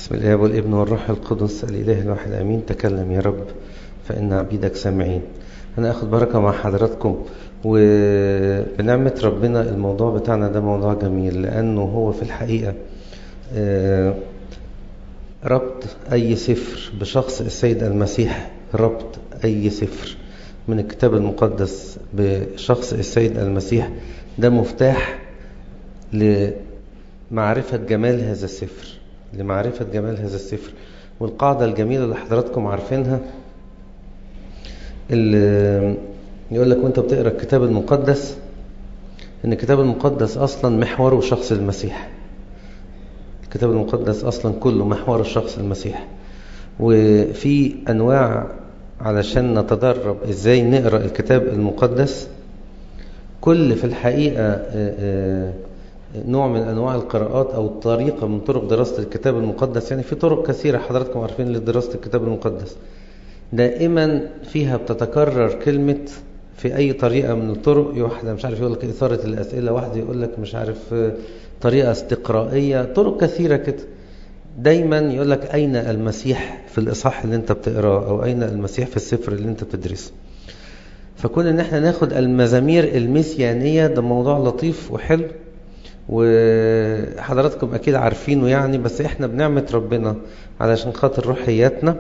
بسم الله والابن والروح القدس الإله الواحد أمين تكلم يا رب فإن عبيدك سامعين أنا أخذ بركة مع حضراتكم وبنعمة ربنا الموضوع بتاعنا ده موضوع جميل لأنه هو في الحقيقة ربط أي سفر بشخص السيد المسيح ربط أي سفر من الكتاب المقدس بشخص السيد المسيح ده مفتاح لمعرفة جمال هذا السفر لمعرفة جمال هذا السفر والقاعدة الجميلة اللي حضراتكم عارفينها اللي يقول لك وانت بتقرا الكتاب المقدس ان الكتاب المقدس اصلا محوره شخص المسيح الكتاب المقدس اصلا كله محور الشخص المسيح وفي انواع علشان نتدرب ازاي نقرا الكتاب المقدس كل في الحقيقه نوع من انواع القراءات او طريقه من طرق دراسه الكتاب المقدس يعني في طرق كثيره حضراتكم عارفين لدراسه الكتاب المقدس دائما فيها بتتكرر كلمه في اي طريقه من الطرق واحده مش عارف يقول لك اثاره الاسئله واحد يقول لك مش عارف طريقه استقرائيه طرق كثيره كده دايما يقول لك اين المسيح في الاصحاح اللي انت بتقراه او اين المسيح في السفر اللي انت بتدرسه فكون ان احنا ناخد المزامير المسيانيه ده موضوع لطيف وحلو وحضراتكم اكيد عارفينه يعني بس احنا بنعمه ربنا علشان خاطر روحياتنا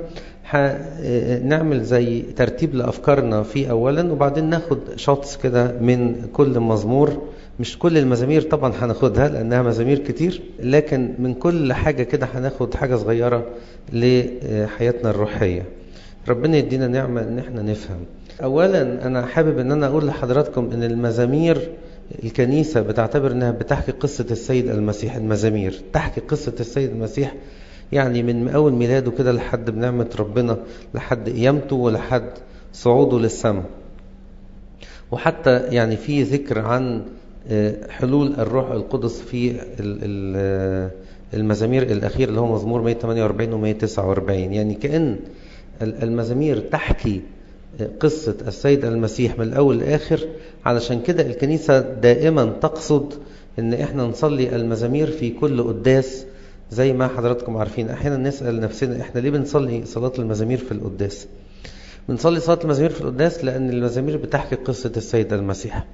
نعمل زي ترتيب لافكارنا فيه اولا وبعدين ناخد شوتس كده من كل مزمور مش كل المزامير طبعا هناخدها لانها مزامير كتير لكن من كل حاجه كده هناخد حاجه صغيره لحياتنا الروحيه ربنا يدينا نعمه ان احنا نفهم اولا انا حابب ان انا اقول لحضراتكم ان المزامير الكنيسة بتعتبر انها بتحكي قصة السيد المسيح المزامير تحكي قصة السيد المسيح يعني من اول ميلاده كده لحد بنعمة ربنا لحد قيامته ولحد صعوده للسماء وحتى يعني في ذكر عن حلول الروح القدس في المزامير الأخير اللي هو مزمور 148 و 149 يعني كأن المزامير تحكي قصة السيد المسيح من الأول للآخر علشان كده الكنيسة دائما تقصد ان احنا نصلي المزامير في كل قداس زي ما حضراتكم عارفين احيانا نسأل نفسنا احنا ليه بنصلي صلاة المزامير في القداس بنصلي صلاة المزامير في القداس لان المزامير بتحكي قصة السيد المسيح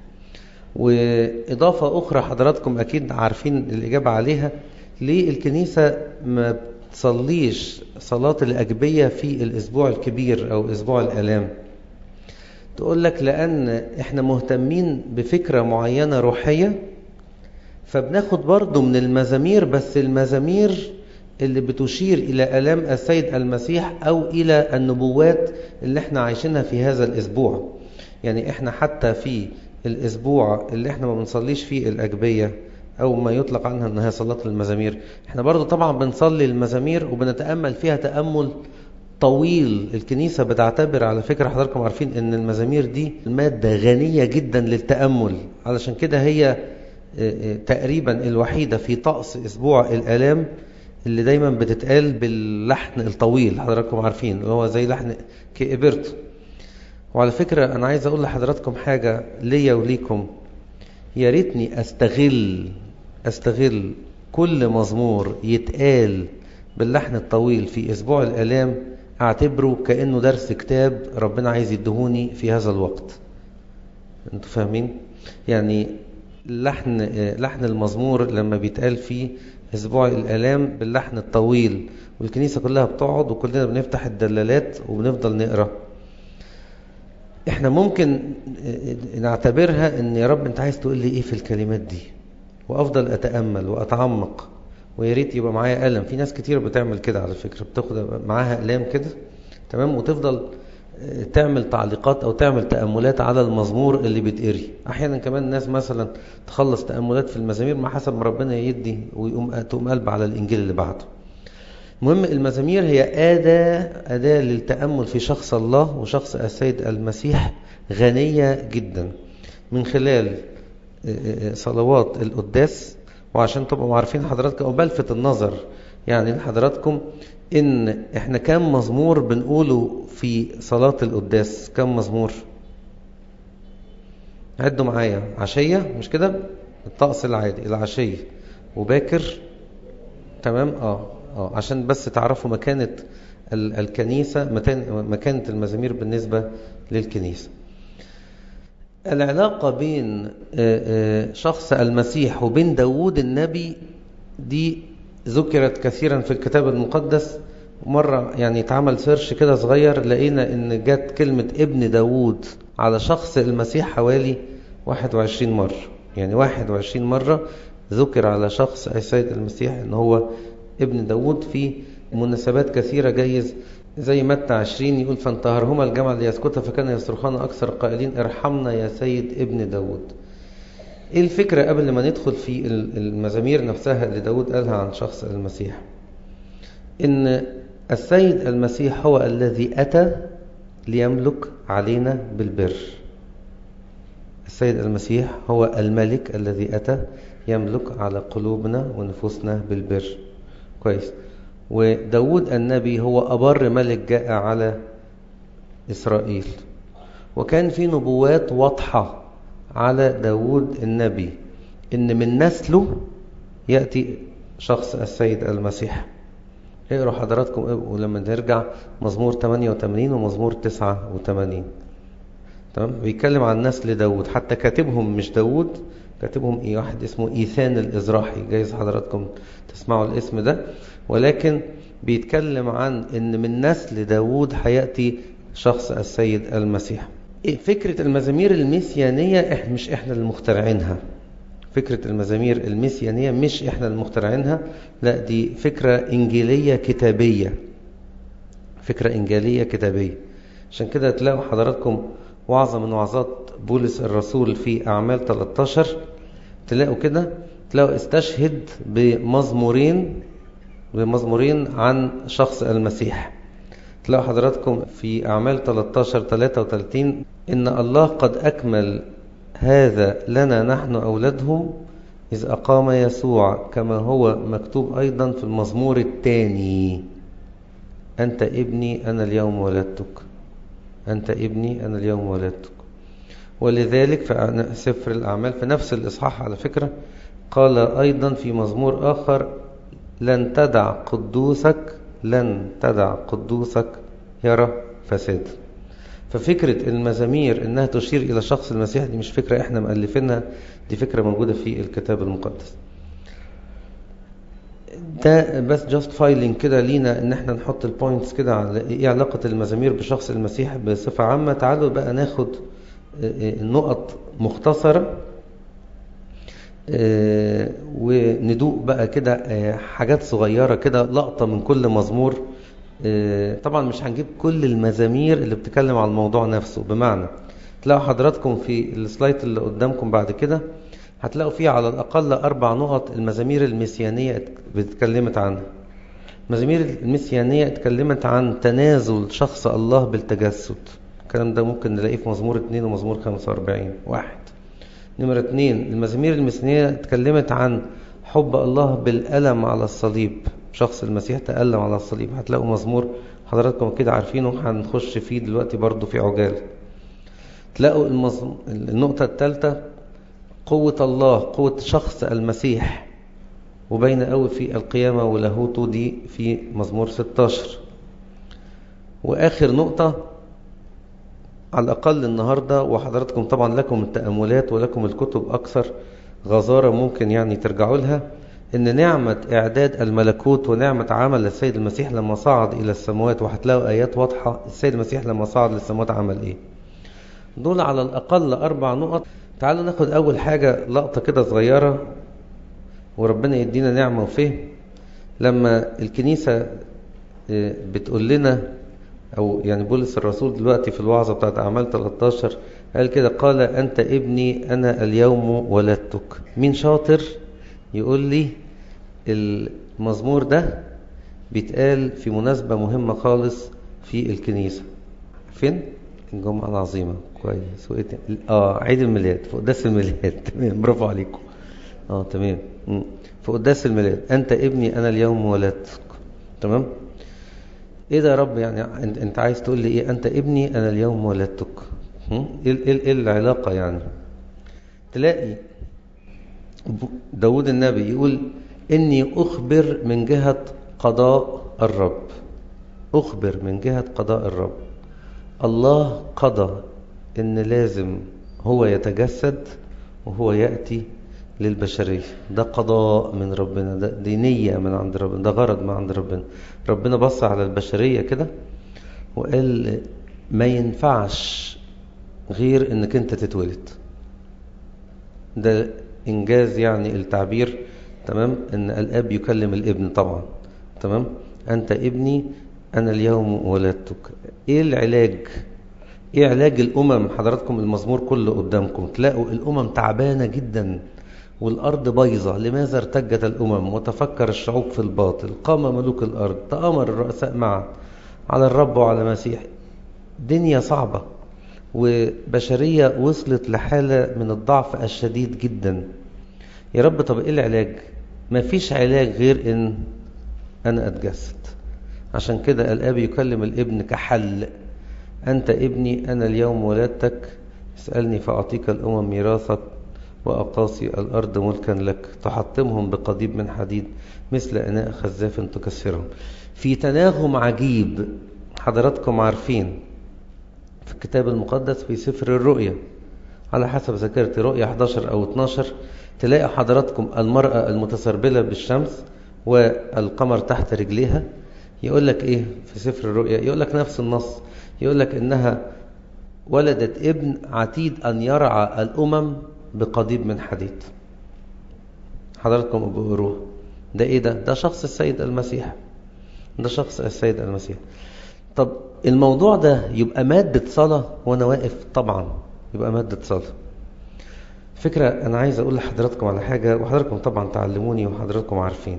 وإضافة أخرى حضراتكم أكيد عارفين الإجابة عليها ليه الكنيسة ما بتصليش صلاة الأجبية في الأسبوع الكبير أو أسبوع الآلام تقول لك لأن إحنا مهتمين بفكرة معينة روحية فبناخد برضو من المزامير بس المزامير اللي بتشير إلى ألام السيد المسيح أو إلى النبوات اللي احنا عايشينها في هذا الأسبوع يعني احنا حتى في الأسبوع اللي احنا ما بنصليش فيه الأجبية أو ما يطلق عنها أنها صلاة المزامير احنا برضو طبعا بنصلي المزامير وبنتأمل فيها تأمل طويل الكنيسة بتعتبر على فكرة حضراتكم عارفين ان المزامير دي المادة غنية جدا للتأمل علشان كده هي تقريبا الوحيدة في طقس اسبوع الالام اللي دايما بتتقال باللحن الطويل حضراتكم عارفين اللي هو زي لحن كإبرتو وعلى فكرة انا عايز اقول لحضراتكم حاجة ليا وليكم يا ريتني استغل استغل كل مزمور يتقال باللحن الطويل في اسبوع الالام اعتبره كانه درس كتاب ربنا عايز يدهوني في هذا الوقت انتوا فاهمين يعني لحن لحن المزمور لما بيتقال فيه اسبوع الالام باللحن الطويل والكنيسه كلها بتقعد وكلنا بنفتح الدلالات وبنفضل نقرا احنا ممكن نعتبرها ان يا رب انت عايز تقول لي ايه في الكلمات دي وافضل اتامل واتعمق ويا ريت يبقى معايا قلم في ناس كتير بتعمل كده على فكره بتاخد معاها اقلام كده تمام وتفضل تعمل تعليقات او تعمل تاملات على المزمور اللي بيتقري احيانا كمان الناس مثلا تخلص تاملات في المزامير ما حسب ما ربنا يدي ويقوم تقوم قلب على الانجيل اللي بعده المهم المزامير هي اداه اداه للتامل في شخص الله وشخص السيد المسيح غنيه جدا من خلال صلوات القداس وعشان تبقوا عارفين حضراتكم او بلفت النظر يعني لحضراتكم ان احنا كام مزمور بنقوله في صلاة القداس كام مزمور عدوا معايا عشية مش كده الطقس العادي العشية وباكر تمام اه اه عشان بس تعرفوا مكانة ال- الكنيسة متان- مكانة المزامير بالنسبة للكنيسة العلاقة بين آه، آه، شخص المسيح وبين داوود النبي دي ذكرت كثيرا في الكتاب المقدس مرة يعني اتعمل سيرش كده صغير لقينا ان جت كلمة ابن داوود على شخص المسيح حوالي 21 مرة يعني 21 مرة ذكر على شخص السيد المسيح ان هو ابن داوود في مناسبات كثيرة جايز زي متى 20 يقول فانتهرهما الجمع ليسكتا فكان يصرخان أكثر قائلين ارحمنا يا سيد ابن داود ايه الفكرة قبل ما ندخل في المزامير نفسها اللي داود قالها عن شخص المسيح ان السيد المسيح هو الذي أتى ليملك علينا بالبر السيد المسيح هو الملك الذي أتى يملك على قلوبنا ونفوسنا بالبر كويس وداود النبي هو أبر ملك جاء على إسرائيل وكان في نبوات واضحة على داود النبي إن من نسله يأتي شخص السيد المسيح اقروا حضراتكم ولما نرجع مزمور 88 ومزمور 89 تمام بيتكلم عن نسل داود حتى كاتبهم مش داود كاتبهم ايه واحد اسمه ايثان الازراحي جايز حضراتكم تسمعوا الاسم ده ولكن بيتكلم عن ان من نسل داود هياتي شخص السيد المسيح إيه فكرة المزامير المسيانية إحنا مش احنا اللي مخترعينها فكرة المزامير المسيانية مش احنا اللي مخترعينها لا دي فكرة انجيلية كتابية فكرة انجيلية كتابية عشان كده تلاقوا حضراتكم وعظة من وعظات بولس الرسول في أعمال 13 تلاقوا كده تلاقوا استشهد بمزمورين بمزمورين عن شخص المسيح تلاقوا حضراتكم في أعمال 13 33 إن الله قد أكمل هذا لنا نحن أولادهم إذ أقام يسوع كما هو مكتوب أيضا في المزمور الثاني أنت ابني أنا اليوم ولدتك أنت ابني أنا اليوم ولدتك ولذلك في سفر الأعمال في نفس الإصحاح على فكرة قال أيضا في مزمور آخر لن تدع قدوسك لن تدع قدوسك يرى فساد ففكرة المزامير انها تشير الى شخص المسيح دي مش فكرة احنا مؤلفينها دي فكرة موجودة في الكتاب المقدس ده بس جاست فايلنج كده لينا ان احنا نحط البوينتس كده على ايه علاقة المزامير بشخص المسيح بصفة عامة تعالوا بقى ناخد نقط مختصرة وندوق بقى كده حاجات صغيرة كده لقطة من كل مزمور طبعا مش هنجيب كل المزامير اللي بتتكلم على الموضوع نفسه بمعنى تلاقوا حضراتكم في السلايد اللي قدامكم بعد كده هتلاقوا فيه على الأقل أربع نقط المزامير المسيانية اتكلمت عنها المزامير المسيانية اتكلمت عن تنازل شخص الله بالتجسد الكلام ده ممكن نلاقيه في مزمور 2 ومزمور 45 واحد نمرة اتنين المزامير المسيانية اتكلمت عن حب الله بالألم على الصليب شخص المسيح تألم على الصليب هتلاقوا مزمور حضراتكم كده عارفينه هنخش فيه دلوقتي برضو في عجال تلاقوا المزم... النقطة الثالثة قوة الله قوة شخص المسيح وبين قوي في القيامة ولاهوته دي في مزمور 16 وآخر نقطة على الأقل النهاردة وحضراتكم طبعا لكم التأملات ولكم الكتب أكثر غزارة ممكن يعني ترجعوا لها ان نعمة اعداد الملكوت ونعمة عمل السيد المسيح لما صعد الى السماوات وهتلاقوا ايات واضحة السيد المسيح لما صعد للسماوات عمل ايه دول على الاقل اربع نقط تعالوا ناخد اول حاجة لقطة كده صغيرة وربنا يدينا نعمة وفهم لما الكنيسة بتقول لنا او يعني بولس الرسول دلوقتي في الوعظة بتاعت اعمال 13 قال كده قال انت ابني انا اليوم ولدتك مين شاطر يقول لي المزمور ده بيتقال في مناسبة مهمة خالص في الكنيسة فين؟ الجمعة العظيمة كويس وإيه اه عيد الميلاد في قداس الميلاد تمام برافو عليكم اه تمام في قداس الميلاد انت ابني انا اليوم ولدتك تمام ايه ده يا رب يعني انت, انت عايز تقول لي ايه انت ابني انا اليوم ولدتك ايه ايه العلاقة يعني تلاقي داود النبي يقول إني أخبر من جهة قضاء الرب أخبر من جهة قضاء الرب الله قضى إن لازم هو يتجسد وهو يأتي للبشرية ده قضاء من ربنا ده دي نية من عند ربنا ده غرض من عند ربنا ربنا بص على البشرية كده وقال ما ينفعش غير انك انت تتولد ده انجاز يعني التعبير تمام ان الاب يكلم الابن طبعا تمام انت ابني انا اليوم ولدتك ايه العلاج ايه علاج الامم حضراتكم المزمور كله قدامكم تلاقوا الامم تعبانه جدا والارض بايظه لماذا ارتجت الامم وتفكر الشعوب في الباطل قام ملوك الارض تامر الرؤساء معا على الرب وعلى مسيح دنيا صعبه وبشريه وصلت لحاله من الضعف الشديد جدا يا رب طب ايه العلاج ما فيش علاج غير ان انا اتجسد عشان كده الاب يكلم الابن كحل انت ابني انا اليوم ولدتك اسالني فاعطيك الامم ميراثك واقاصي الارض ملكا لك تحطمهم بقضيب من حديد مثل اناء خزاف تكسرهم في تناغم عجيب حضراتكم عارفين في الكتاب المقدس في سفر الرؤيا على حسب ذاكرتي رؤيا 11 او 12 تلاقي حضراتكم المرأة المتسربلة بالشمس والقمر تحت رجليها يقول لك ايه في سفر الرؤيا يقول لك نفس النص يقول لك انها ولدت ابن عتيد ان يرعى الامم بقضيب من حديد حضراتكم بقروه ده ايه ده ده شخص السيد المسيح ده شخص السيد المسيح طب الموضوع ده يبقى مادة صلاة وانا واقف طبعا يبقى مادة صلاة فكرة انا عايز اقول لحضراتكم على حاجة وحضراتكم طبعا تعلموني وحضراتكم عارفين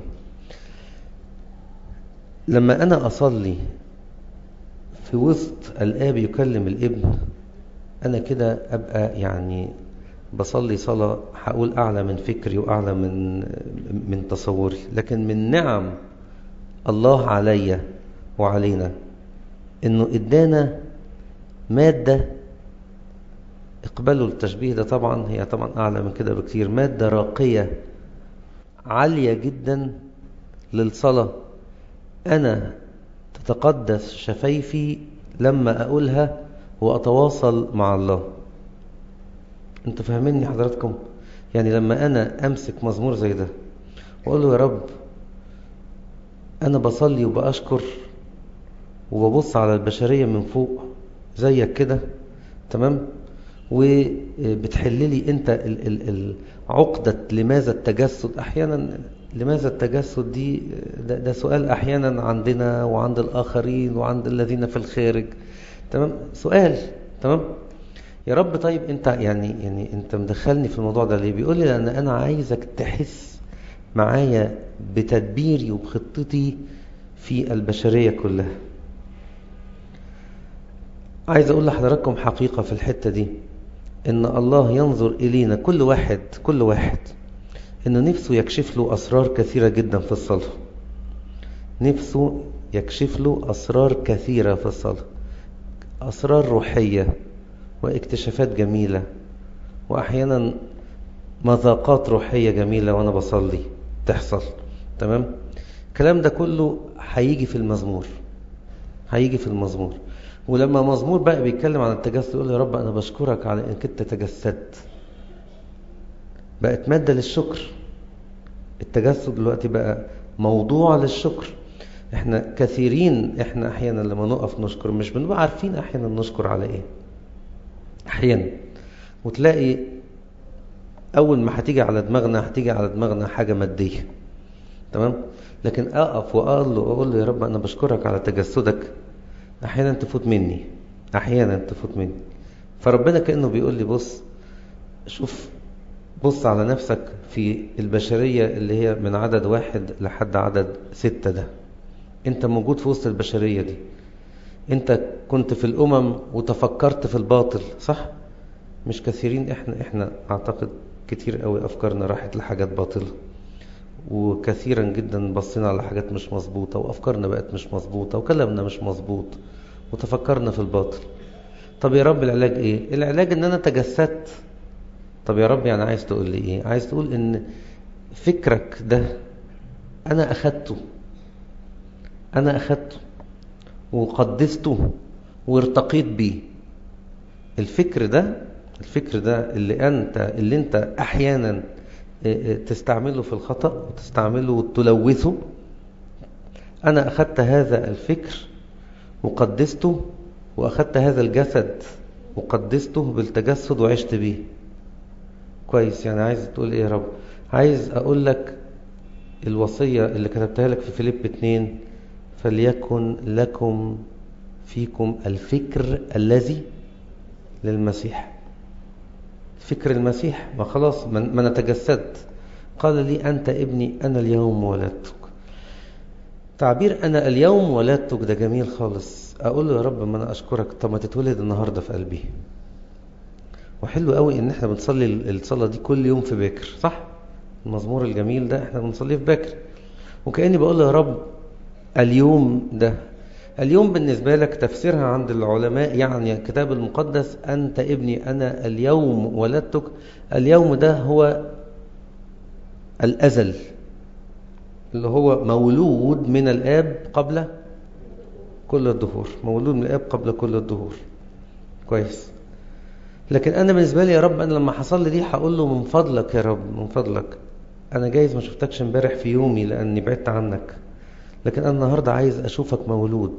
لما انا اصلي في وسط الاب يكلم الابن انا كده ابقى يعني بصلي صلاة هقول أعلى من فكري وأعلى من من تصوري لكن من نعم الله عليا وعلينا إنه إدانا مادة اقبلوا التشبيه ده طبعا هي طبعا أعلى من كده بكتير مادة راقية عالية جدا للصلاة أنا تتقدس شفايفي لما أقولها وأتواصل مع الله انتوا فاهميني حضراتكم يعني لما انا امسك مزمور زي ده واقول له يا رب انا بصلي وباشكر وببص على البشريه من فوق زيك كده تمام وبتحل لي انت ال ال عقده لماذا التجسد احيانا لماذا التجسد دي ده, ده سؤال احيانا عندنا وعند الاخرين وعند الذين في الخارج تمام سؤال تمام يا رب طيب انت يعني يعني انت مدخلني في الموضوع ده ليه بيقول لي لان انا عايزك تحس معايا بتدبيري وبخطتي في البشريه كلها عايز اقول لحضراتكم حقيقه في الحته دي ان الله ينظر الينا كل واحد كل واحد انه نفسه يكشف له اسرار كثيره جدا في الصلاه نفسه يكشف له اسرار كثيره في الصلاه اسرار روحيه واكتشافات جميلة وأحيانا مذاقات روحية جميلة وأنا بصلي تحصل تمام الكلام ده كله هيجي في المزمور هيجي في المزمور ولما مزمور بقى بيتكلم عن التجسد يقول يا رب أنا بشكرك على إنك أنت تجسدت بقت مادة للشكر التجسد دلوقتي بقى موضوع للشكر احنا كثيرين احنا احيانا لما نقف نشكر مش بنبقى عارفين احيانا نشكر على ايه احيانا وتلاقي اول ما هتيجي على دماغنا هتيجي على دماغنا حاجه ماديه تمام لكن اقف واقول له اقول له يا رب انا بشكرك على تجسدك احيانا تفوت مني احيانا تفوت مني فربنا كانه بيقول لي بص شوف بص على نفسك في البشريه اللي هي من عدد واحد لحد عدد ستة ده انت موجود في وسط البشريه دي انت كنت في الامم وتفكرت في الباطل صح مش كثيرين احنا احنا اعتقد كتير قوي افكارنا راحت لحاجات باطله وكثيرا جدا بصينا على حاجات مش مظبوطه وافكارنا بقت مش مظبوطه وكلامنا مش مظبوط وتفكرنا في الباطل طب يا رب العلاج ايه العلاج ان انا تجسدت طب يا رب يعني عايز تقول لي ايه عايز تقول ان فكرك ده انا اخدته أنا أخدته وقدسته وارتقيت بيه الفكر ده الفكر ده اللي أنت اللي أنت أحيانا تستعمله في الخطأ وتستعمله وتلوثه أنا أخذت هذا الفكر وقدسته وأخذت هذا الجسد وقدسته بالتجسد وعشت بيه كويس يعني عايز تقول ايه يا رب عايز اقول لك الوصية اللي كتبتها لك في فيليب 2 فليكن لكم فيكم الفكر الذي للمسيح فكر المسيح ما خلاص ما نتجسدت قال لي أنت ابني أنا اليوم ولدتك تعبير أنا اليوم ولدتك ده جميل خالص أقول له يا رب ما أنا أشكرك طب ما تتولد النهاردة في قلبي وحلو قوي ان احنا بنصلي الصلاة دي كل يوم في باكر صح المزمور الجميل ده احنا بنصليه في باكر وكأني بقول له يا رب اليوم ده اليوم بالنسبة لك تفسيرها عند العلماء يعني الكتاب المقدس أنت ابني أنا اليوم ولدتك اليوم ده هو الأزل اللي هو مولود من الآب قبل كل الدهور مولود من الآب قبل كل الدهور كويس لكن أنا بالنسبة لي يا رب أنا لما حصل لي دي هقول له من فضلك يا رب من فضلك أنا جايز ما شفتكش امبارح في يومي لأني بعدت عنك لكن أنا النهاردة عايز أشوفك مولود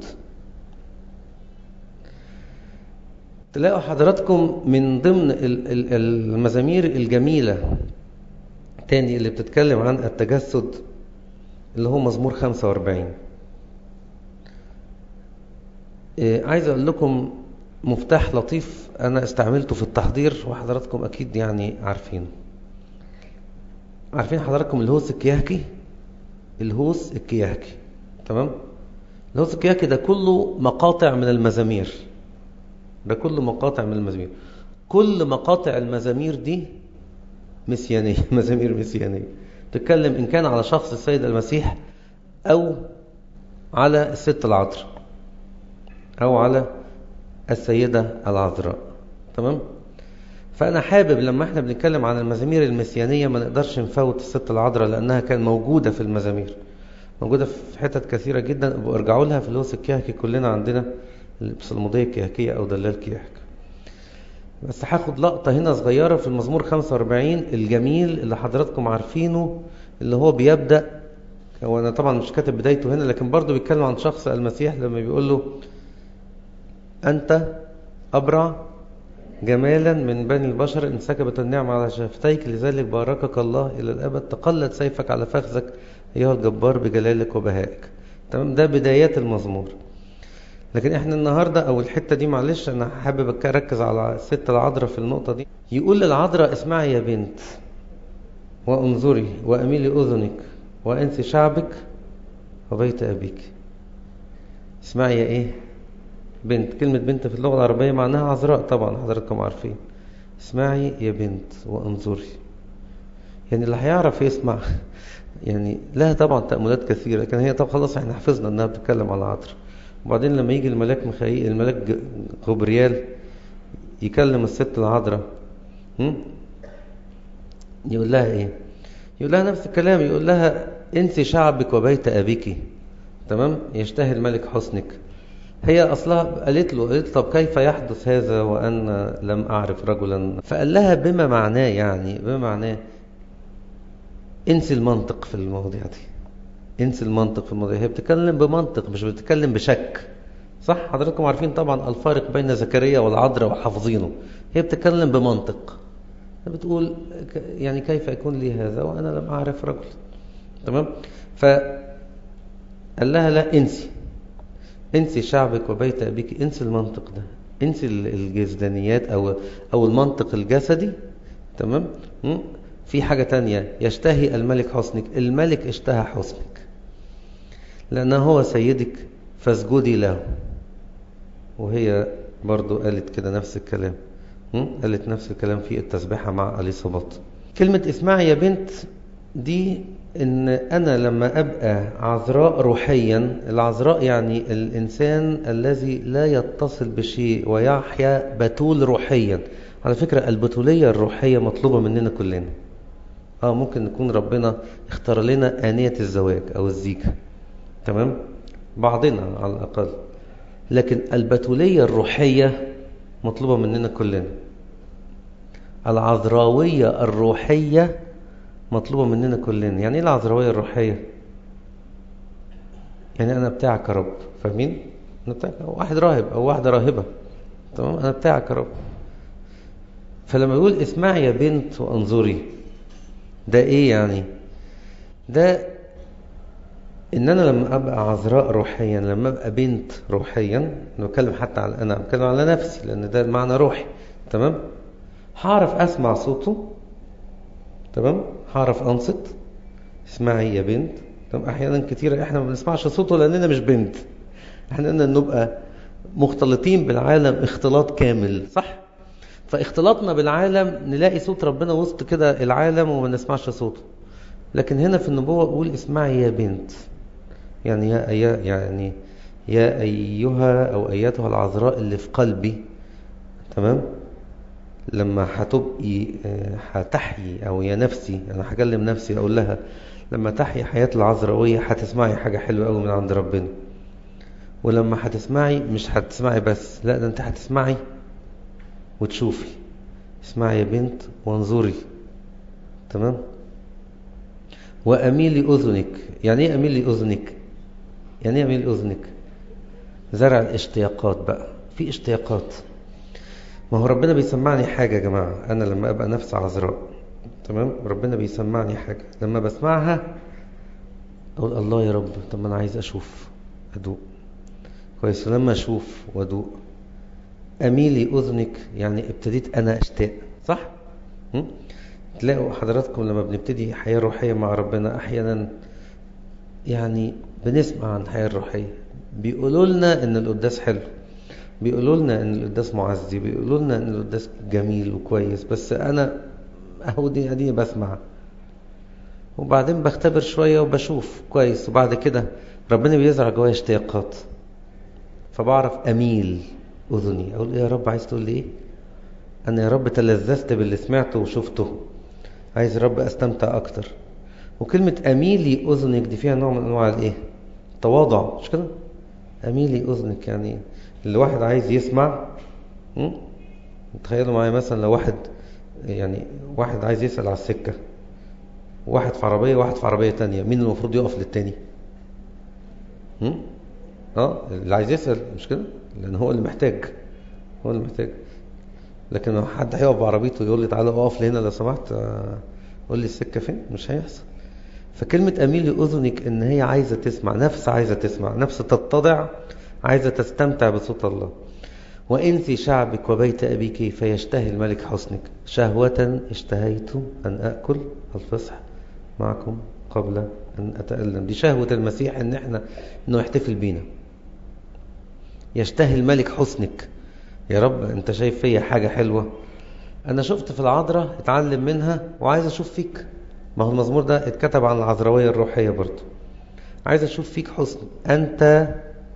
تلاقوا حضراتكم من ضمن المزامير الجميلة تاني اللي بتتكلم عن التجسد اللي هو مزمور 45 عايز أقول لكم مفتاح لطيف أنا استعملته في التحضير وحضراتكم أكيد يعني عارفين عارفين حضراتكم الهوس الكياكي الهوس الكياكي تمام الهوس الكياكي ده كله مقاطع من المزامير ده كله مقاطع من المزامير كل مقاطع المزامير دي مسيانية مزامير مسيانية تتكلم إن كان على شخص السيد المسيح أو على الست العذراء أو على السيدة العذراء تمام فأنا حابب لما احنا بنتكلم عن المزامير المسيانية ما نقدرش نفوت الست العذراء لأنها كان موجودة في المزامير موجودة في حتت كثيرة جدا ارجعوا لها في الهوس الكيهكي كلنا عندنا البصلمودية الكيهكية أو دلال كيهك بس هاخد لقطة هنا صغيرة في المزمور 45 الجميل اللي حضراتكم عارفينه اللي هو بيبدأ هو أنا طبعا مش كاتب بدايته هنا لكن برضه بيتكلم عن شخص المسيح لما بيقول له أنت أبرع جمالا من بني البشر انسكبت النعمة على شفتيك لذلك باركك الله إلى الأبد تقلد سيفك على فخذك أيها الجبار بجلالك وبهائك تمام ده بدايات المزمور لكن احنا النهاردة او الحتة دي معلش انا حابب اركز على الست العذراء في النقطة دي يقول للعذراء اسمعي يا بنت وانظري واميلي اذنك وانسي شعبك وبيت ابيك اسمعي يا ايه بنت كلمة بنت في اللغة العربية معناها عذراء طبعا حضراتكم عارفين اسمعي يا بنت وانظري يعني اللي هيعرف يسمع يعني لها طبعا تأملات كثيرة لكن هي طب خلاص احنا حفظنا انها بتتكلم على عذراء وبعدين لما يجي الملاك مخيل الملاك غبريال يكلم الست العذراء يقول لها ايه يقول لها نفس الكلام يقول لها انسي شعبك وبيت ابيك تمام يشتهي الملك حسنك هي اصلها قالت له قالت طب كيف يحدث هذا وانا لم اعرف رجلا فقال لها بما معناه يعني بما معناه انسي المنطق في المواضيع دي انسي المنطق في الموضوع هي بتتكلم بمنطق مش بتتكلم بشك صح حضراتكم عارفين طبعا الفارق بين زكريا والعذراء وحافظينه هي بتتكلم بمنطق بتقول يعني كيف يكون لي هذا وانا لم اعرف رجل تمام فقال لها لا انسي انسي شعبك وبيت ابيك انسي المنطق ده انسي الجزدانيات او او المنطق الجسدي تمام في حاجة تانية يشتهي الملك حسنك الملك اشتهى حسنك لأنه هو سيدك فاسجدي له وهي برضو قالت كده نفس الكلام قالت نفس الكلام في التسبيحة مع أليصابات كلمة اسمعي يا بنت دي ان انا لما ابقى عذراء روحيا العذراء يعني الانسان الذي لا يتصل بشيء ويحيا بتول روحيا على فكرة البتولية الروحية مطلوبة مننا كلنا اه ممكن نكون ربنا اختار لنا آنية الزواج او الزيجة تمام بعضنا على الأقل لكن البتولية الروحية مطلوبة مننا كلنا العذراوية الروحية مطلوبة مننا كلنا يعني ايه العذراوية الروحية يعني انا بتاعك يا رب فاهمين انا بتاعك واحد راهب او واحدة راهبة تمام انا بتاعك يا رب فلما يقول اسمعي يا بنت وانظري ده ايه يعني ده ان انا لما ابقى عذراء روحيا لما ابقى بنت روحيا انا بتكلم حتى على انا بتكلم على نفسي لان ده المعنى روحي تمام هعرف اسمع صوته تمام هعرف انصت اسمعي يا بنت تمام احيانا كتير احنا ما بنسمعش صوته لاننا مش بنت احنا نبقى مختلطين بالعالم اختلاط كامل صح فاختلاطنا بالعالم نلاقي صوت ربنا وسط كده العالم وما نسمعش صوته لكن هنا في النبوة أقول اسمعي يا بنت يعني يا أي يعني يا أيها أو أيتها العذراء اللي في قلبي تمام لما هتبقي هتحيي أو يا نفسي أنا هكلم نفسي أقول لها لما تحيي حياة العذراوية هتسمعي حاجة حلوة قوي من عند ربنا ولما هتسمعي مش هتسمعي بس لا ده انت هتسمعي وتشوفي اسمعي يا بنت وانظري تمام وأميلي أذنك يعني ايه أميلي أذنك يعني ايه أميلي أذنك زرع الاشتياقات بقى في اشتياقات ما هو ربنا بيسمعني حاجة يا جماعة أنا لما أبقى نفس عذراء تمام ربنا بيسمعني حاجة لما بسمعها أقول الله يا رب طب ما أنا عايز أشوف أدوق كويس ولما أشوف وأدوق أميلي أذنك يعني ابتديت أنا أشتاق صح؟ م? تلاقوا حضراتكم لما بنبتدي حياة روحية مع ربنا أحيانا يعني بنسمع عن الحياة الروحية بيقولوا لنا إن القداس حلو بيقولوا لنا إن القداس معزي بيقولوا لنا إن القداس جميل وكويس بس أنا أهو دي أديني بسمع وبعدين بختبر شوية وبشوف كويس وبعد كده ربنا بيزرع جوايا اشتياقات فبعرف أميل أذني أقول يا رب عايز تقول لي إيه أنا يا رب تلذذت باللي سمعته وشفته عايز يا رب أستمتع أكتر وكلمة أميلي أذنك دي فيها نوع من أنواع الإيه تواضع مش كده أميلي أذنك يعني اللي واحد عايز يسمع تخيلوا معايا مثلا لو واحد يعني واحد عايز يسأل على السكة واحد في عربية واحد في عربية تانية مين المفروض يقف للتاني اه اللي عايز يسأل مش كده لأن هو اللي محتاج هو اللي محتاج لكن لو حد هيقف بعربيته يقول لي تعالى اقف لي هنا لو سمحت قول لي السكة فين مش هيحصل فكلمة أميل أذنك إن هي عايزة تسمع نفس عايزة تسمع نفس تتضع عايزة تستمتع بصوت الله وإنسي شعبك وبيت أبيك فيشتهي الملك حسنك شهوة اشتهيت أن أكل الفصح معكم قبل أن أتألم دي شهوة المسيح إن إحنا إنه يحتفل بينا يشتهي الملك حسنك يا رب أنت شايف فيا حاجة حلوة أنا شفت في العذراء اتعلم منها وعايز أشوف فيك ما هو المزمور ده اتكتب عن العذراوية الروحية برضه عايز أشوف فيك حسن أنت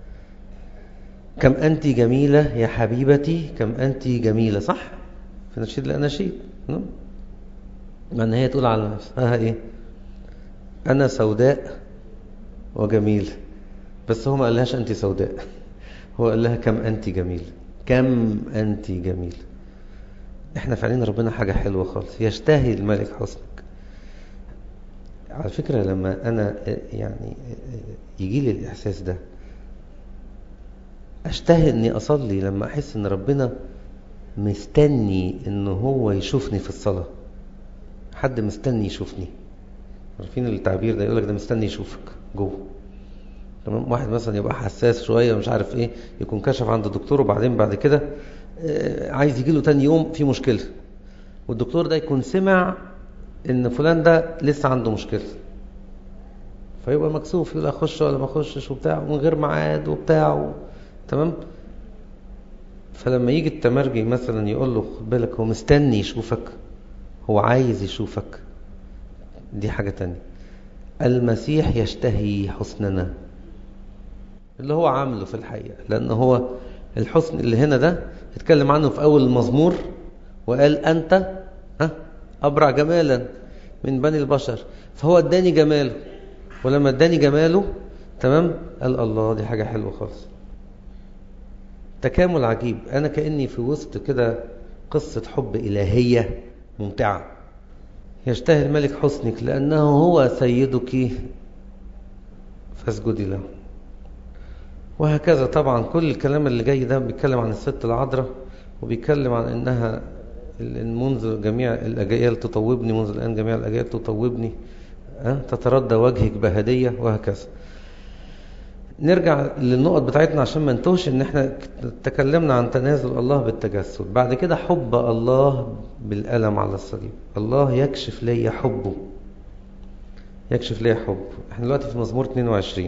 كم أنت جميلة يا حبيبتي كم أنت جميلة صح في نشيد الأناشيد ما أن هي تقول على نفسها إيه أنا سوداء وجميل بس هو ما قالهاش أنت سوداء هو قال لها كم أنت جميل كم أنت جميل احنا فعلين ربنا حاجة حلوة خالص يشتهي الملك حسنك على فكرة لما أنا يعني يجي لي الإحساس ده أشتهي أني أصلي لما أحس أن ربنا مستني أن هو يشوفني في الصلاة حد مستني يشوفني عارفين التعبير ده يقولك ده مستني يشوفك جوه تمام واحد مثلا يبقى حساس شوية ومش عارف ايه يكون كشف عند الدكتور وبعدين بعد كده عايز يجي له تاني يوم في مشكلة والدكتور ده يكون سمع ان فلان ده لسه عنده مشكلة فيبقى مكسوف يقول اخش ولا ما اخشش وبتاع ومن غير ميعاد وبتاع و... تمام فلما يجي التمرجي مثلا يقول له خد بالك هو مستني يشوفك هو عايز يشوفك دي حاجة تانية المسيح يشتهي حسننا اللي هو عامله في الحقيقة لأن هو الحسن اللي هنا ده اتكلم عنه في أول المزمور وقال أنت ها أبرع جمالا من بني البشر فهو اداني جماله ولما اداني جماله تمام قال الله دي حاجة حلوة خالص تكامل عجيب أنا كأني في وسط كده قصة حب إلهية ممتعة يشتهي الملك حسنك لأنه هو سيدك فاسجدي له وهكذا طبعا كل الكلام اللي جاي ده بيتكلم عن الست العذراء وبيتكلم عن انها منذ جميع الاجيال تطوبني منذ الان جميع الاجيال تطوبني أه؟ تتردى وجهك بهديه وهكذا نرجع للنقط بتاعتنا عشان ما نتوهش ان احنا تكلمنا عن تنازل الله بالتجسد بعد كده حب الله بالألم على الصليب الله يكشف لي حبه يكشف لي حبه احنا دلوقتي في مزمور 22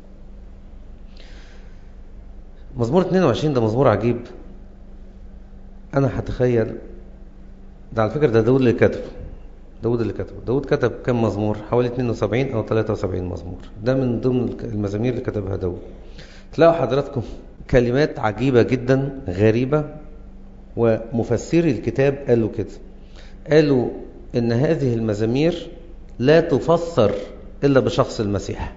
مزمور 22 ده مزمور عجيب انا هتخيل ده على فكرة ده داود اللي كتبه داود اللي كتبه داود كتب كم مزمور حوالي 72 او 73 مزمور ده من ضمن المزامير اللي كتبها داود تلاقوا حضراتكم كلمات عجيبة جدا غريبة ومفسري الكتاب قالوا كده قالوا ان هذه المزامير لا تفسر الا بشخص المسيح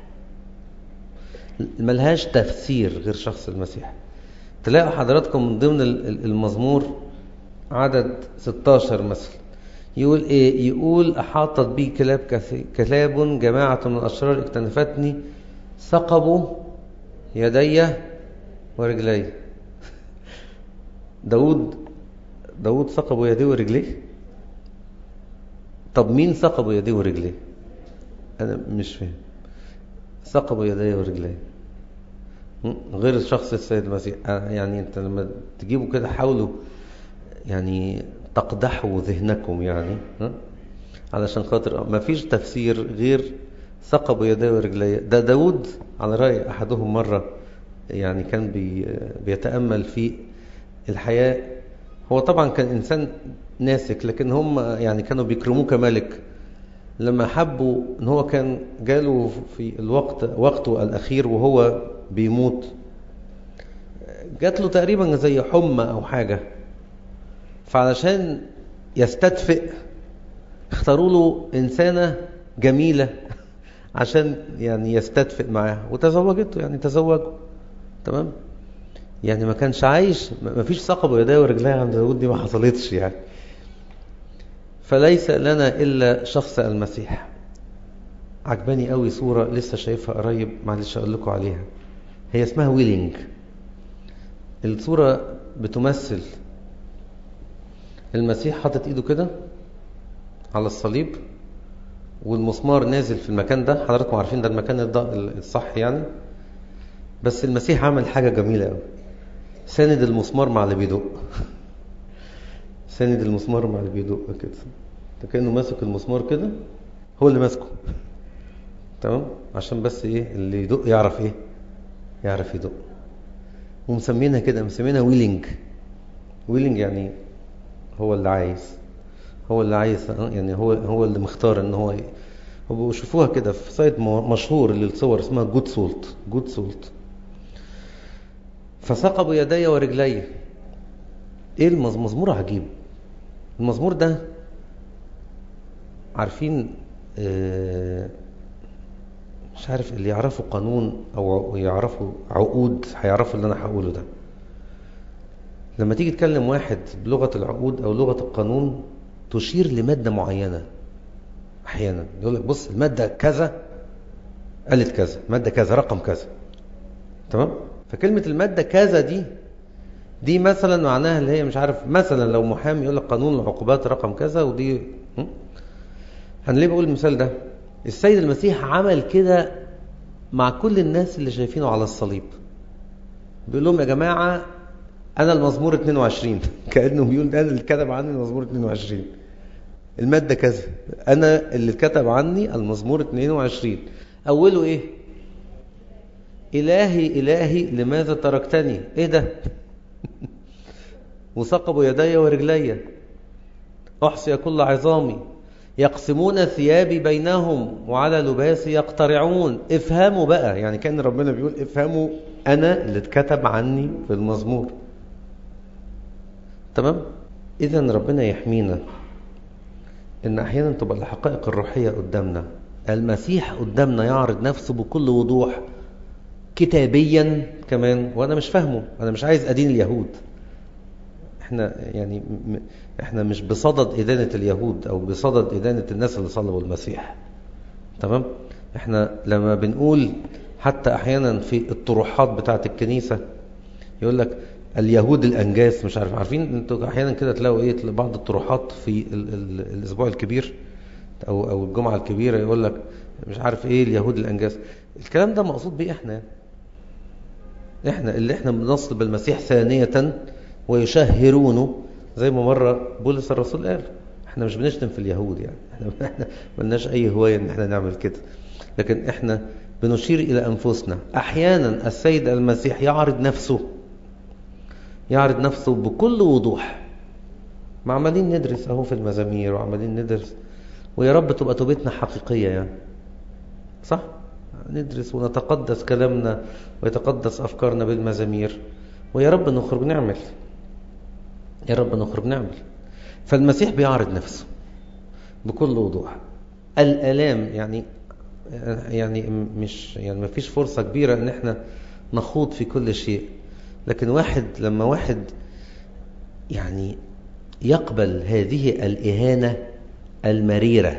ملهاش تفسير غير شخص المسيح تلاقوا حضراتكم من ضمن المزمور عدد 16 مثلا يقول ايه يقول احاطت بي كلاب كلاب جماعة من الاشرار اكتنفتني ثقبوا يدي ورجلي داود داود ثقبوا يديه ورجليه طب مين ثقبوا يديه ورجليه انا مش فاهم ثقبوا يديه ورجليه غير الشخص السيد المسيح يعني انت لما تجيبوا كده حاولوا يعني تقدحوا ذهنكم يعني ها؟ علشان خاطر ما فيش تفسير غير ثقبوا يديه ورجليه ده داود على رأي أحدهم مرة يعني كان بي بيتأمل في الحياة هو طبعا كان إنسان ناسك لكن هم يعني كانوا بيكرموه كملك لما حبوا ان هو كان جاله في الوقت وقته الأخير وهو بيموت جات له تقريبا زي حمى أو حاجة فعلشان يستدفئ اختاروا له إنسانة جميلة عشان يعني يستدفئ معاها وتزوجته يعني تزوجوا تمام يعني ما كانش عايش ما فيش ثقب يديه ورجليه عند داود دي ما حصلتش يعني فليس لنا إلا شخص المسيح عجباني قوي صورة لسه شايفها قريب معلش أقول لكم عليها هي اسمها ويلينج الصورة بتمثل المسيح حاطط ايده كده على الصليب والمسمار نازل في المكان ده حضراتكم عارفين ده المكان الصح يعني بس المسيح عمل حاجة جميلة قوي ساند المسمار مع اللي بيدق ساند المسمار مع اللي بيدق كده ده كأنه ماسك المسمار كده هو اللي ماسكه تمام عشان بس ايه اللي يدق يعرف ايه يعرف يدق ومسمينها كده مسمينها ويلينج ويلينج يعني هو اللي عايز هو اللي عايز يعني هو هو اللي مختار ان هو هو شوفوها كده في سايت مشهور للصور اسمها جود سولت جود سولت فثقبوا يدي ورجلي ايه المزمور عجيب المزمور ده عارفين آه مش عارف اللي يعرفوا قانون او يعرفوا عقود هيعرفوا اللي انا هقوله ده لما تيجي تكلم واحد بلغة العقود او لغة القانون تشير لمادة معينة احيانا يقول لك بص المادة كذا قالت كذا مادة كذا رقم كذا تمام فكلمة المادة كذا دي دي مثلا معناها اللي هي مش عارف مثلا لو محامي يقول لك قانون العقوبات رقم كذا ودي انا ليه بقول المثال ده السيد المسيح عمل كده مع كل الناس اللي شايفينه على الصليب بيقول لهم يا جماعة أنا المزمور 22 كأنه بيقول ده اللي كتب عني المزمور 22 المادة كذا أنا اللي كتب عني المزمور 22 أوله إيه إلهي إلهي لماذا تركتني إيه ده وثقبوا يدي ورجلي أحصي كل عظامي يقسمون ثيابي بينهم وعلى لباسي يقترعون افهموا بقى يعني كان ربنا بيقول افهموا أنا اللي اتكتب عني في المزمور تمام إذا ربنا يحمينا إن أحيانا تبقى الحقائق الروحية قدامنا المسيح قدامنا يعرض نفسه بكل وضوح كتابيا كمان وانا مش فاهمه انا مش عايز ادين اليهود احنا يعني م- احنا مش بصدد ادانه اليهود او بصدد ادانه الناس اللي صلبوا المسيح تمام احنا لما بنقول حتى احيانا في الطروحات بتاعه الكنيسه يقول لك اليهود الانجاس مش عارف عارفين انتوا احيانا كده تلاقوا ايه بعض الطروحات في ال ال الاسبوع الكبير او او الجمعه الكبيره يقول لك مش عارف ايه اليهود الانجاس الكلام ده مقصود بيه احنا احنا اللي احنا بنصلب المسيح ثانيه ويشهرونه زي ما مره بولس الرسول قال احنا مش بنشتم في اليهود يعني احنا احنا ملناش اي هوايه ان احنا نعمل كده لكن احنا بنشير الى انفسنا احيانا السيد المسيح يعرض نفسه يعرض نفسه بكل وضوح ما عمالين ندرس اهو في المزامير وعمالين ندرس ويا رب تبقى توبتنا حقيقيه يعني صح ندرس ونتقدس كلامنا ويتقدس افكارنا بالمزامير ويا رب نخرج نعمل يا رب نخرج نعمل فالمسيح بيعرض نفسه بكل وضوح الالام يعني يعني مش يعني ما فيش فرصه كبيره ان احنا نخوض في كل شيء لكن واحد لما واحد يعني يقبل هذه الاهانه المريره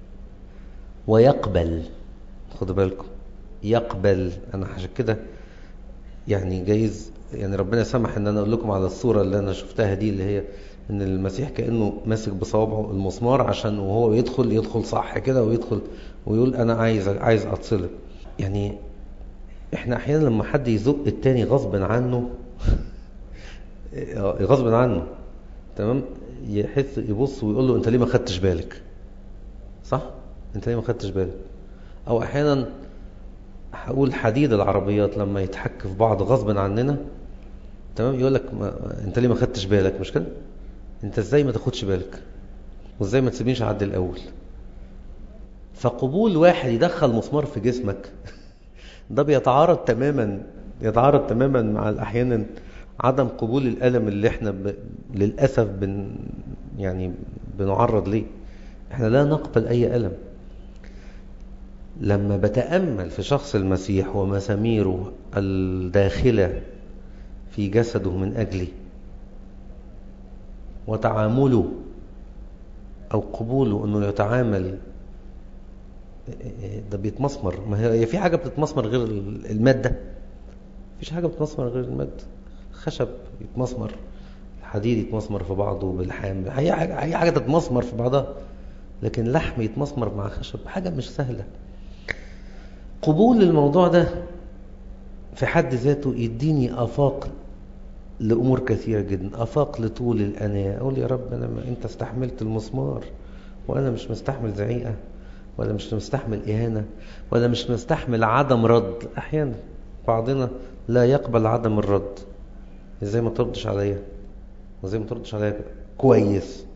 ويقبل خدوا بالكم يقبل انا عشان كده يعني جايز يعني ربنا سمح ان انا اقول لكم على الصوره اللي انا شفتها دي اللي هي ان المسيح كانه ماسك بصوابعه المسمار عشان وهو يدخل يدخل صح كده ويدخل ويقول انا عايز عايز اتصلب يعني احنا احيانا لما حد يزق التاني غصب عنه غصب عنه تمام يحس يبص ويقول له انت ليه ما خدتش بالك صح انت ليه ما خدتش بالك او احيانا هقول حديد العربيات لما يتحك في بعض غصب عننا تمام يقول لك ما... انت ليه ما خدتش بالك مش كده انت ازاي ما تاخدش بالك وازاي ما تسيبنيش اعدي الاول فقبول واحد يدخل مسمار في جسمك ده بيتعارض تماما يتعارض تماما مع احيانا عدم قبول الالم اللي احنا ب... للاسف بن يعني بنعرض ليه احنا لا نقبل اي الم لما بتامل في شخص المسيح ومساميره الداخله في جسده من اجلي وتعامله او قبوله انه يتعامل ده بيتمسمر ما هي في حاجه بتتمسمر غير الماده مفيش حاجه بتتمسمر غير الماده خشب يتمسمر الحديد يتمسمر في بعضه بالحام اي حاجه اي حاجه تتمسمر في بعضها لكن لحم يتمسمر مع خشب حاجه مش سهله قبول الموضوع ده في حد ذاته يديني افاق لامور كثيره جدا افاق لطول الاناة اقول يا رب انا ما انت استحملت المسمار وانا مش مستحمل زعيقه ولا مش مستحمل اهانه ولا مش مستحمل عدم رد احيانا بعضنا لا يقبل عدم الرد ازاي ما تردش عليا وازاي ما تردش عليا كويس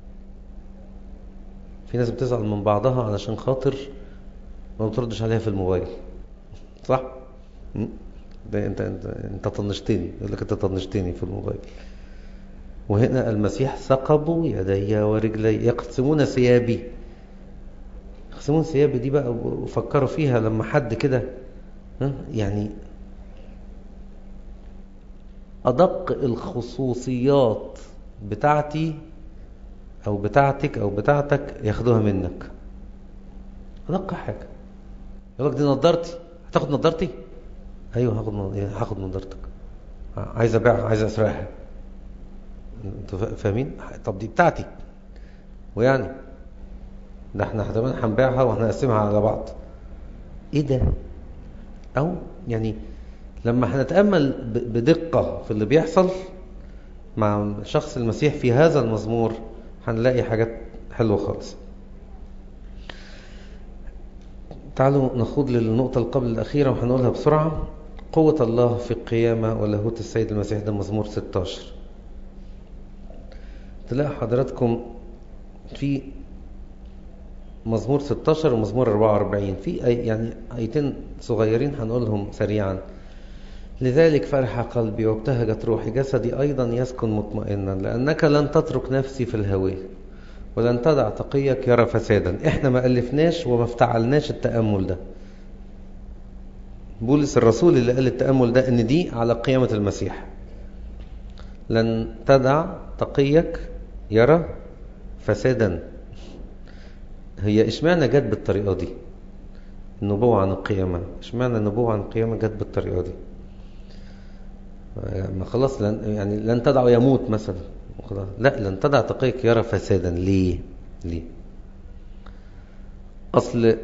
في ناس بتزعل من بعضها علشان خاطر ما بتردش عليها في الموبايل صح ده انت انت انت طنشتني يقول لك انت طنشتني في الموبايل وهنا المسيح ثقبوا يدي ورجلي يقسمون ثيابي يقسمون ثيابي دي بقى وفكروا فيها لما حد كده يعني أدق الخصوصيات بتاعتي أو بتاعتك أو بتاعتك ياخدوها منك أدق حاجة يقول لك دي نضارتي هتاخد نضارتي أيوه هاخد هاخد نضارتك عايز أبيعها عايز أسرقها أنتوا فاهمين؟ طب دي بتاعتي ويعني ده احنا كمان هنبيعها وهنقسمها على بعض ايه ده او يعني لما هنتامل بدقه في اللي بيحصل مع شخص المسيح في هذا المزمور هنلاقي حاجات حلوه خالص تعالوا نخوض للنقطة اللي قبل الأخيرة وهنقولها بسرعة قوة الله في القيامة ولاهوت السيد المسيح ده مزمور 16 تلاقي حضراتكم في مزمور 16 ومزمور 44 في أي يعني آيتين صغيرين هنقولهم سريعا لذلك فرح قلبي وابتهجت روحي جسدي أيضا يسكن مطمئنا لأنك لن تترك نفسي في الهوية ولن تدع تقيك يرى فسادا احنا ما ألفناش وما افتعلناش التأمل ده بولس الرسول اللي قال التأمل ده ان دي على قيامة المسيح لن تدع تقيك يرى فسادا هي اشمعنى جت بالطريقة دي النبوة عن القيامة اشمعنى النبوة عن القيامة جت بالطريقة دي ما خلاص لن يعني لن تدع يموت مثلا لا لن تدع تقيك يرى فسادا ليه ليه اصل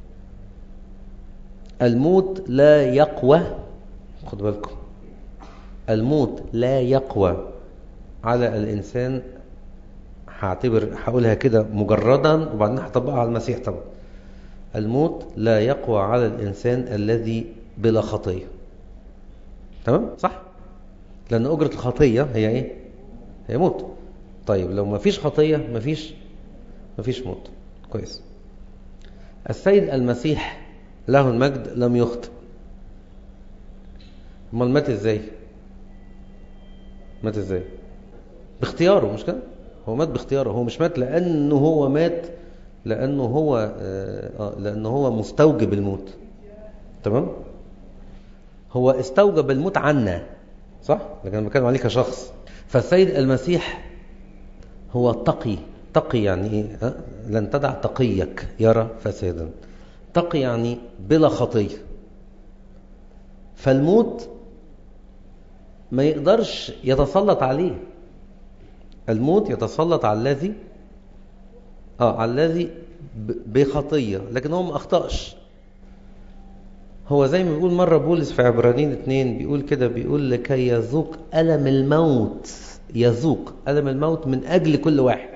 الموت لا يقوى خد بالكم الموت لا يقوى على الإنسان هعتبر هقولها كده مجردا وبعدين هطبقها على المسيح طبعا الموت لا يقوى على الإنسان الذي بلا خطية تمام صح لأن أجرة الخطية هي إيه هي موت طيب لو ما فيش خطية ما فيش ما فيش موت كويس السيد المسيح له المجد لم يخطئ امال مات ازاي مات ازاي باختياره مش كده هو مات باختياره هو مش مات لانه هو مات لانه هو آه لانه هو مستوجب الموت تمام هو استوجب الموت عنا صح لكن انا بتكلم عليه كشخص فالسيد المسيح هو تقي تقي يعني ايه أه؟ لن تدع تقيك يرى فسادا تقي يعني بلا خطيه فالموت ما يقدرش يتسلط عليه الموت يتسلط على الذي اه على الذي بخطيه لكن هو ما اخطاش هو زي ما بيقول مره بولس في عبرانيين اتنين بيقول كده بيقول لكي يذوق الم الموت يذوق الم الموت من اجل كل واحد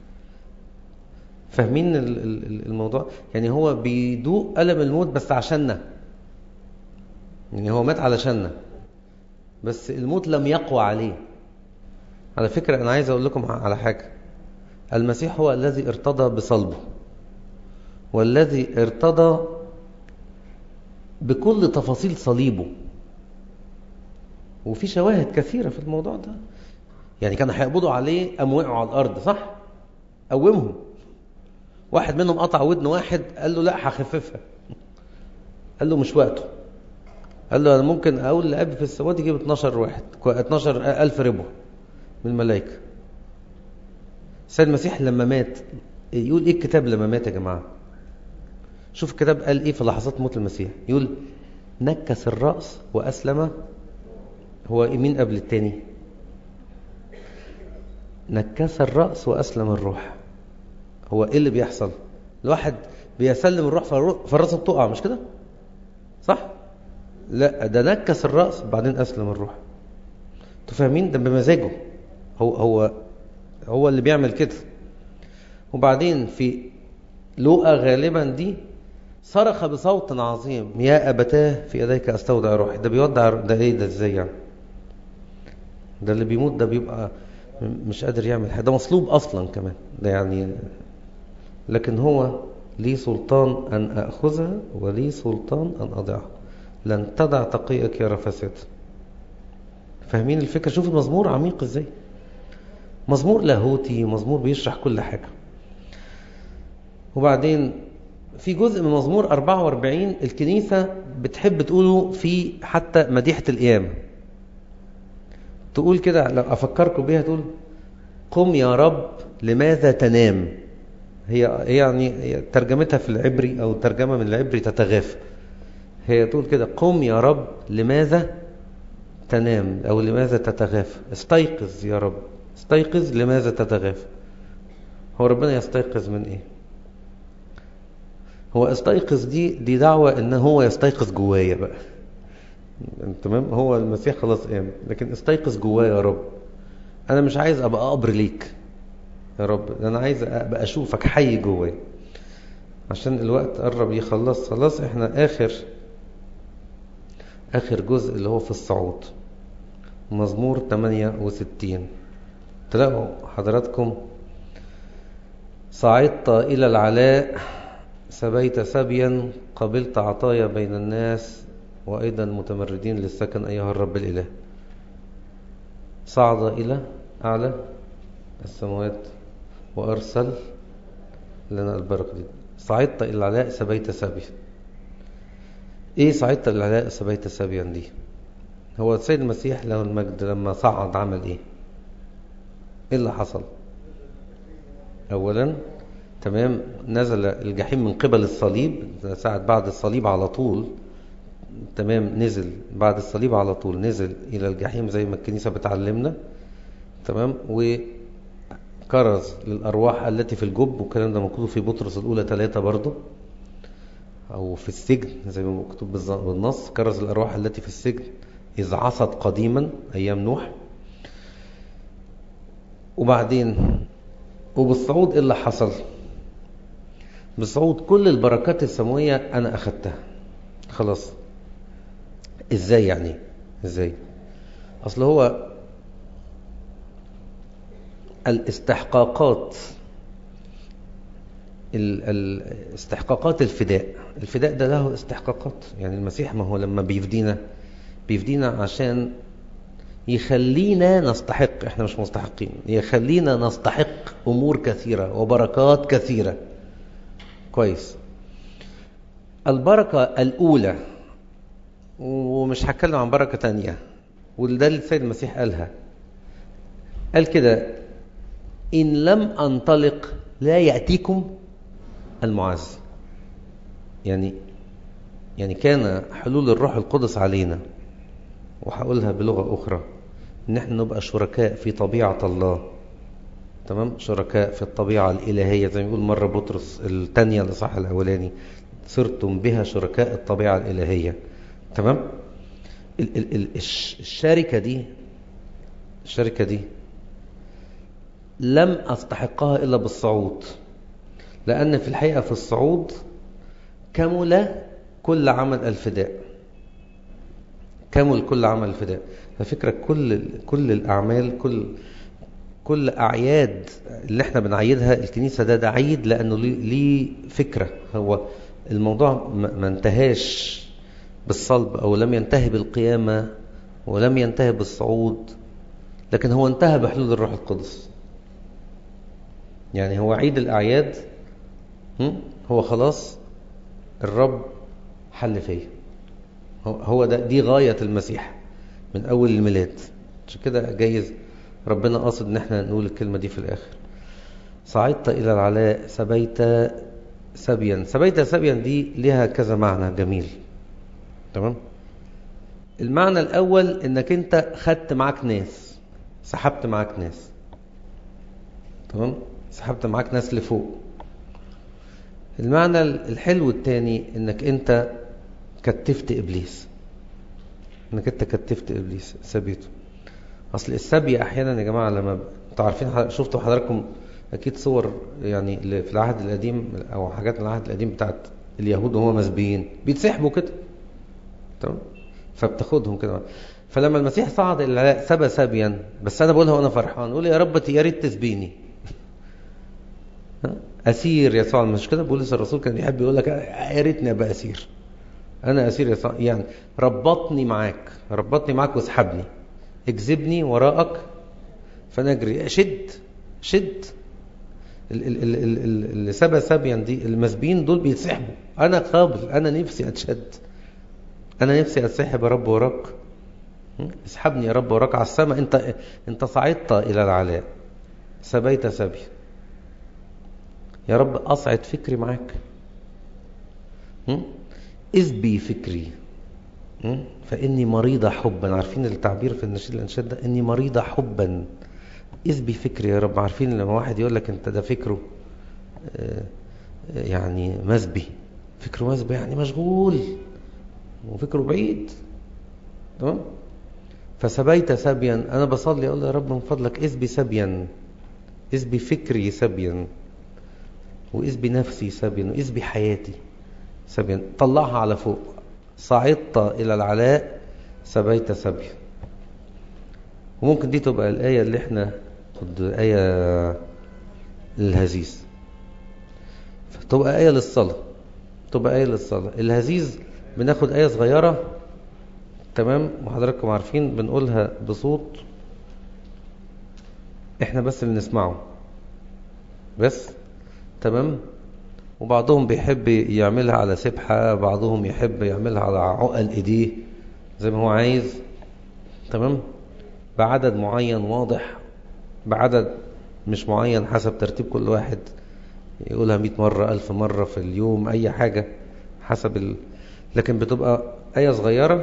فاهمين الموضوع يعني هو بيدوق الم الموت بس عشاننا يعني هو مات علشاننا بس الموت لم يقوى عليه على فكرة أنا عايز أقول لكم على حاجة المسيح هو الذي ارتضى بصلبه والذي ارتضى بكل تفاصيل صليبه وفي شواهد كثيرة في الموضوع ده يعني كانوا هيقبضوا عليه قام وقعوا على الأرض صح؟ قومهم واحد منهم قطع ودن واحد قال له لا هخففها قال له مش وقته قال له انا ممكن اقول لاب في السواد يجيب 12 واحد 12 ألف ربع من الملائكه السيد المسيح لما مات يقول ايه الكتاب لما مات يا جماعه شوف الكتاب قال ايه في لحظات موت المسيح يقول نكس الراس واسلم هو مين قبل التاني نكس الراس واسلم الروح هو ايه اللي بيحصل الواحد بيسلم الروح فالراس بتقع مش كده صح لا ده نكس الراس بعدين اسلم الروح انتوا فاهمين ده بمزاجه هو هو هو اللي بيعمل كده وبعدين في لوقا غالبا دي صرخ بصوت عظيم يا ابتاه في يديك استودع روحي ده بيودع ده ايه ده ازاي يعني ده اللي بيموت ده بيبقى مش قادر يعمل حاجه ده مصلوب اصلا كمان ده يعني لكن هو لي سلطان ان اخذها ولي سلطان ان اضعها لن تدع تقيك يرى فساد فاهمين الفكره شوف المزمور عميق ازاي مزمور لاهوتي مزمور بيشرح كل حاجه وبعدين في جزء من مزمور 44 الكنيسة بتحب تقوله في حتى مديحة القيامة تقول كده لو أفكركم بيها تقول قم يا رب لماذا تنام هي يعني هي ترجمتها في العبري أو ترجمة من العبري تتغافى هي تقول كده قم يا رب لماذا تنام أو لماذا تتغافى استيقظ يا رب استيقظ لماذا تتغافى هو ربنا يستيقظ من ايه هو استيقظ دي دي دعوة ان هو يستيقظ جوايا بقى تمام هو المسيح خلاص قام لكن استيقظ جوايا يا رب انا مش عايز ابقى قبر ليك يا رب انا عايز ابقى اشوفك حي جوايا عشان الوقت قرب يخلص خلاص احنا اخر اخر جزء اللي هو في الصعود مزمور 68 تلاقوا حضراتكم صعدت الى العلاء سبيت سبيا قبلت عطايا بين الناس وأيضا متمردين للسكن أيها الرب الإله صعد إلى أعلى السماوات وأرسل لنا البرق دي صعدت إلى العلاء سبيت سبيا ايه صعدت العلاء سبيت سبيا دي هو السيد المسيح له المجد لما صعد عمل ايه ايه اللي حصل اولا تمام نزل الجحيم من قبل الصليب ساعة بعد الصليب على طول تمام نزل بعد الصليب على طول نزل الى الجحيم زي ما الكنيسة بتعلمنا تمام وكرز للارواح التي في الجب والكلام ده مكتوب في بطرس الاولى ثلاثة برضه او في السجن زي ما مكتوب بالنص كرز الارواح التي في السجن اذ عصت قديما ايام نوح وبعدين وبالصعود ايه اللي حصل بالصعود كل البركات السماويه انا اخدتها خلاص ازاي يعني ازاي اصل هو الاستحقاقات استحقاقات الفداء الفداء ده له استحقاقات يعني المسيح ما هو لما بيفدينا بيفدينا عشان يخلينا نستحق احنا مش مستحقين يخلينا نستحق امور كثيره وبركات كثيره كويس البركه الاولى ومش هتكلم عن بركه تانية وده اللي السيد المسيح قالها قال كده ان لم انطلق لا ياتيكم المعز يعني يعني كان حلول الروح القدس علينا وهقولها بلغة أخرى إن احنا نبقى شركاء في طبيعة الله تمام شركاء في الطبيعة الإلهية زي ما يقول مرة بطرس الثانية الإصحاح الأولاني صرتم بها شركاء الطبيعة الإلهية تمام ال ال ال الشركة دي الشركة دي لم أستحقها إلا بالصعود لأن في الحقيقة في الصعود كمل كل عمل الفداء كمل كل عمل الفداء ففكرة كل كل الأعمال كل كل أعياد اللي احنا بنعيدها الكنيسة ده ده عيد لأنه ليه فكرة هو الموضوع ما انتهاش بالصلب أو لم ينتهي بالقيامة ولم ينتهي بالصعود لكن هو انتهى بحلول الروح القدس يعني هو عيد الأعياد هو خلاص الرب حل فيا هو ده دي غاية المسيح من أول الميلاد عشان كده جايز ربنا قاصد إن احنا نقول الكلمة دي في الآخر صعدت إلى العلاء سبيت سبيا سبيت سبيا دي لها كذا معنى جميل تمام المعنى الأول إنك أنت خدت معاك ناس سحبت معاك ناس تمام سحبت معاك ناس لفوق المعنى الحلو التاني انك انت كتفت ابليس انك انت كتفت ابليس سبيته اصل السبي احيانا يا جماعه لما انتوا عارفين شفتوا حضراتكم اكيد صور يعني في العهد القديم او حاجات من العهد القديم بتاعت اليهود وهم مسبيين بيتسحبوا كده تمام فبتاخدهم كده فلما المسيح صعد الى سبى سبيا بس انا بقولها وانا فرحان اقول يا رب يا ريت تسبيني اسير يسوع مش كده بولس الرسول كان يحب يقول لك يا ريتني ابقى اسير انا اسير يسوع يعني ربطني معاك ربطني معاك واسحبني اجذبني وراءك فنجري شد شد اللي سبى سبيا دي المسبيين دول بيتسحبوا انا قابل انا نفسي اتشد انا نفسي اتسحب يا رب وراك اسحبني يا رب وراك على السماء انت انت صعدت الى العلاء سبيت سبي يا رب أصعد فكري معاك إذ بي فكري فإني مريضة حبا عارفين التعبير في النشيد الأنشاد ده إني مريضة حبا إذ بي فكري يا رب عارفين لما واحد يقول لك أنت ده فكره يعني مسبي فكره مسبي يعني مشغول وفكره بعيد تمام فسبيت سبيا أنا بصلي أقول يا رب من فضلك إذ بي سبيا إذ بي فكري سبيا وإذ بنفسي سبيا وإذ بحياتي سبيا طلعها على فوق صعدت إلى العلاء سبيت سبيا وممكن دي تبقى الآية اللي احنا قد آية للهزيز فتبقى آية للصلاة تبقى آية للصلاة الهزيز بناخد آية صغيرة تمام وحضراتكم عارفين بنقولها بصوت احنا بس اللي نسمعه بس تمام وبعضهم بيحب يعملها على سبحة بعضهم يحب يعملها على عقل ايديه زي ما هو عايز تمام بعدد معين واضح بعدد مش معين حسب ترتيب كل واحد يقولها مئة مرة ألف مرة في اليوم أي حاجة حسب ال... لكن بتبقى آية صغيرة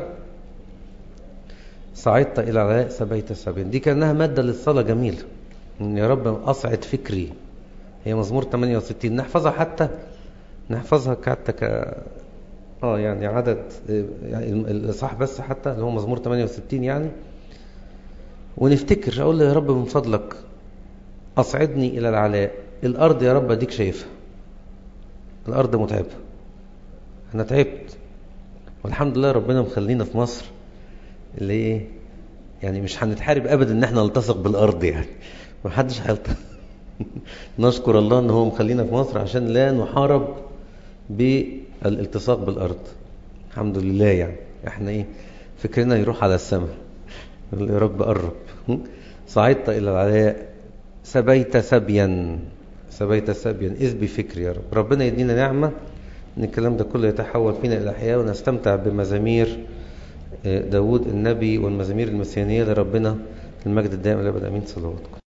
صعدت إلى العلاء سبيت سبين دي كأنها مادة للصلاة جميلة يا رب أصعد فكري هي مزمور 68 نحفظها حتى نحفظها حتى ك اه يعني عدد يعني الإصحاح بس حتى اللي هو مزمور 68 يعني ونفتكر أقول له يا رب من فضلك أصعدني إلى العلاء الأرض يا رب أديك شايفها الأرض متعبة أنا تعبت والحمد لله ربنا مخلينا في مصر اللي ايه يعني مش هنتحارب ابدا ان احنا نلتصق بالارض يعني محدش هيلتصق نشكر الله ان هو مخلينا في مصر عشان لا نحارب بالالتصاق بالارض الحمد لله يعني احنا ايه فكرنا يروح على السماء يا رب قرب صعدت الى العلاء سبيت سبيا سبيت سبيا اذ بفكري يا رب ربنا يدينا نعمه ان الكلام ده كله يتحول فينا الى حياه ونستمتع بمزامير داود النبي والمزامير المسيانيه لربنا المجد الدائم الابد امين صلواتكم